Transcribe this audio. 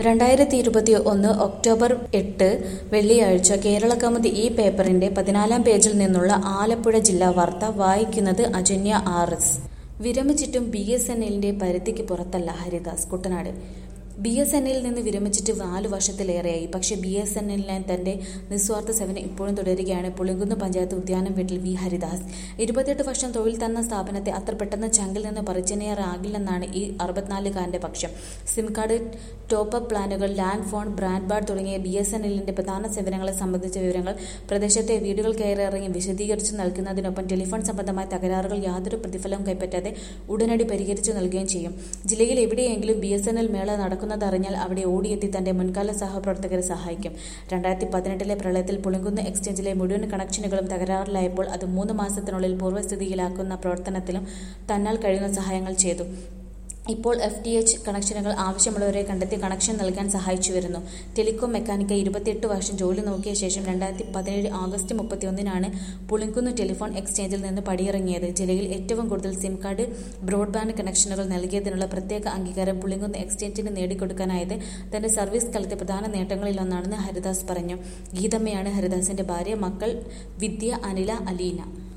രണ്ടായിരത്തി ഇരുപത്തി ഒന്ന് ഒക്ടോബർ എട്ട് വെള്ളിയാഴ്ച കേരളകൗമുദി ഈ പേപ്പറിന്റെ പതിനാലാം പേജിൽ നിന്നുള്ള ആലപ്പുഴ ജില്ലാ വാർത്ത വായിക്കുന്നത് അജന്യ ആർ എസ് വിരമിച്ചിട്ടും ബി എസ് എൻ എല്ലിന്റെ പരിധിക്ക് പുറത്തല്ല Haridas Kuttanad B S N എല്ലിൽ നിന്ന് വിരമിച്ചിട്ട് നാല് വർഷത്തിലേറെയായി പക്ഷേ ബി എസ് എൻ എല്ലിനെ തന്റെ നിസ്വാർത്ഥ സേവനം ഇപ്പോഴും തുടരുകയാണ് പുളിങ്കുന്ന് പഞ്ചായത്ത് ഉദ്യാനം വീട്ടിൽ വി ഹരിദാസ് ഇരുപത്തെട്ട് വർഷം തൊഴിൽ തന്ന സ്ഥാപനത്തെ അത്ര പെട്ടെന്ന് ചങ്കിൽ നിന്ന് പറിച്ചെറിയാറാകില്ലെന്നാണ് ഈ അറുപത്തിനാലുകാരന്റെ പക്ഷം സിം കാർഡ് ടോപ്പ് അപ്പ് പ്ലാനുകൾ ലാൻഡ് ഫോൺ ബ്രാൻഡ് ബാർഡ് തുടങ്ങിയ ബി എസ് എൻ എല്ലിന്റെ പ്രധാന സേവനങ്ങളെ സംബന്ധിച്ച വിവരങ്ങൾ പ്രദേശത്തെ വീടുകൾ കയറിയിറങ്ങി വിശദീകരിച്ചു നൽകുന്നതിനൊപ്പം ടെലിഫോൺ സംബന്ധമായ തകരാറുകൾ യാതൊരു പ്രതിഫലവും കൈപ്പറ്റാതെ ഉടനടി പരിഹരിച്ചു നൽകുകയും ചെയ്യും ജില്ലയിൽ എവിടെയെങ്കിലും ബി എസ് എൻ എൽ മേള നടക്കുന്നതറിഞ്ഞാൽ അവിടെ ഓടിയെത്തി തന്റെ മുൻകാല സഹപ്രവർത്തകരെ സഹായിക്കും രണ്ടായിരത്തി പതിനെട്ടിലെ പ്രളയത്തിൽ പുളിങ്കുന്ന് എക്സ്ചേഞ്ചിലെ മുഴുവൻ കണക്ഷനുകളും തകരാറിലായപ്പോൾ അത് മൂന്ന് മാസത്തിനുള്ളിൽ പൂർവ്വസ്ഥിതിയിലാക്കുന്ന പ്രവർത്തനത്തിലും തന്നാൽ കഴിയുന്ന സഹായങ്ങൾ ചെയ്തു ഇപ്പോൾ എഫ് ടി എച്ച് കണക്ഷനുകൾ ആവശ്യമുള്ളവരെ കണ്ടെത്തി കണക്ഷൻ നൽകാൻ സഹായിച്ചു വരുന്നു ടെലികോം മെക്കാനിക്ക ഇരുപത്തിയെട്ട് വർഷം ജോലി നോക്കിയ ശേഷം രണ്ടായിരത്തി പതിനേഴ് ആഗസ്റ്റ് മുപ്പത്തിയൊന്നിനാണ് പുളിങ്കുന്ന് ടെലിഫോൺ എക്സ്ചേഞ്ചിൽ നിന്ന് പടിയിറങ്ങിയത് ജില്ലയിൽ ഏറ്റവും കൂടുതൽ സിം കാർഡ് ബ്രോഡ്ബാൻഡ് കണക്ഷനുകൾ നൽകിയതിനുള്ള പ്രത്യേക അംഗീകാരം പുളിങ്കുന്ന് എക്സ്ചേഞ്ചിന് നേടിക്കൊടുക്കാനായത് തന്റെ സർവീസ് കാലത്തെ പ്രധാന നേട്ടങ്ങളിലൊന്നാണെന്ന് ഹരിദാസ് പറഞ്ഞു ഗീതമ്മയാണ് ഹരിദാസിന്റെ ഭാര്യ മക്കൾ വിദ്യ അനില അലീന